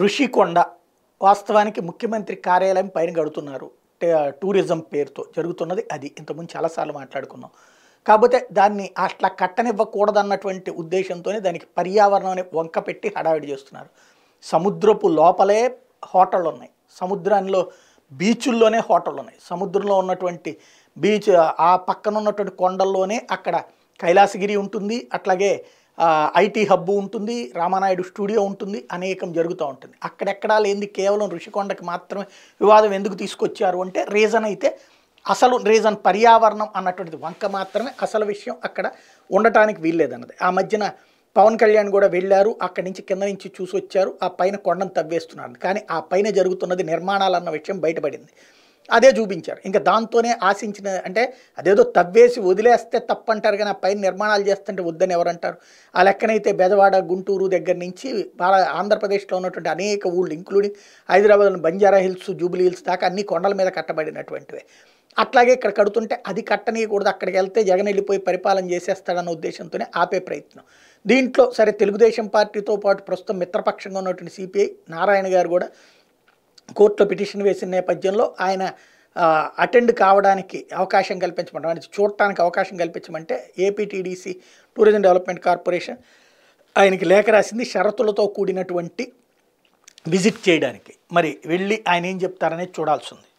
ఋషికొండ వాస్తవానికి ముఖ్యమంత్రి కార్యాలయం పైన గడుతున్నారు టే- టూరిజం పేరుతో జరుగుతున్నది అది ఇంతకుముందు చాలాసార్లు మాట్లాడుకున్నాం కాకపోతే దాన్ని అట్లా కట్టనివ్వకూడదన్నటువంటి ఉద్దేశంతోనే దానికి పర్యావరణాన్ని వంక పెట్టి హడావిడి చేస్తున్నారు సముద్రపు లోపలే హోటళ్ళు ఉన్నాయి సముద్రంలో బీచుల్లోనే హోటళ్ళు ఉన్నాయి సముద్రంలో ఉన్నటువంటి బీచ్ ఆ పక్కన ఉన్నటువంటి కొండల్లోనే అక్కడ కైలాసగిరి ఉంటుంది అట్లాగే ఐటీ హబ్ ఉంటుంది రామానాయుడు స్టూడియో ఉంటుంది అనేకం జరుగుతూ ఉంటుంది అక్కడెక్కడా లేనిది కేవలం ఋషికొండకి మాత్రమే వివాదం ఎందుకు తీసుకొచ్చారు అంటే రీజన్ అయితే అసలు రీజన్ పర్యావరణం అన్నటువంటిది వంక మాత్రమే అసలు విషయం అక్కడ ఉండటానికి వీల్లేదన్నది ఆ మధ్యన పవన్ కళ్యాణ్ కూడా వెళ్ళారు అక్కడి నుంచి కింద నుంచి చూసి వచ్చారు ఆ పైన కొండను తవ్వేస్తున్నారు కానీ ఆ పైన జరుగుతున్నది నిర్మాణాలు అన్న విషయం బయటపడింది అదే చూపించారు ఇంకా దాంతోనే ఆశించిన అంటే అదేదో తవ్వేసి వదిలేస్తే తప్పంటారు కానీ ఆ పైన నిర్మాణాలు చేస్తుంటే వద్దని ఎవరంటారు ఆ లెక్కనైతే బెదవాడ గుంటూరు దగ్గర నుంచి బాగా ఆంధ్రప్రదేశ్లో ఉన్నటువంటి అనేక ఊళ్ళు including Hyderabad Banjara Hills Jubilee Hills దాకా అన్ని కొండల మీద కట్టబడినటువంటివే అట్లాగే ఇక్కడ కడుతుంటే అది కట్టనీయకూడదు అక్కడికి వెళ్తే జగన్ వెళ్ళిపోయి పరిపాలన చేసేస్తాడన్న ఉద్దేశంతోనే ఆపే ప్రయత్నం దీంట్లో సరే తెలుగుదేశం పార్టీతో పాటు ప్రస్తుతం మిత్రపక్షంగా ఉన్నటువంటి సిపిఐ నారాయణ గారు కూడా కోర్టులో పిటిషన్ వేసిన నేపథ్యంలో ఆయన అటెండ్ కావడానికి అవకాశం కల్పించమంటారు అంటే చూడటానికి అవకాశం కల్పించమంటే ఏపీటీడీసీ టూరిజం డెవలప్మెంట్ కార్పొరేషన్ ఆయనకి లేఖ రాసింది షరతులతో కూడినటువంటి విజిట్ చేయడానికి మరి వెళ్ళి ఆయన ఏం చెప్తారనేది చూడాల్సి ఉంది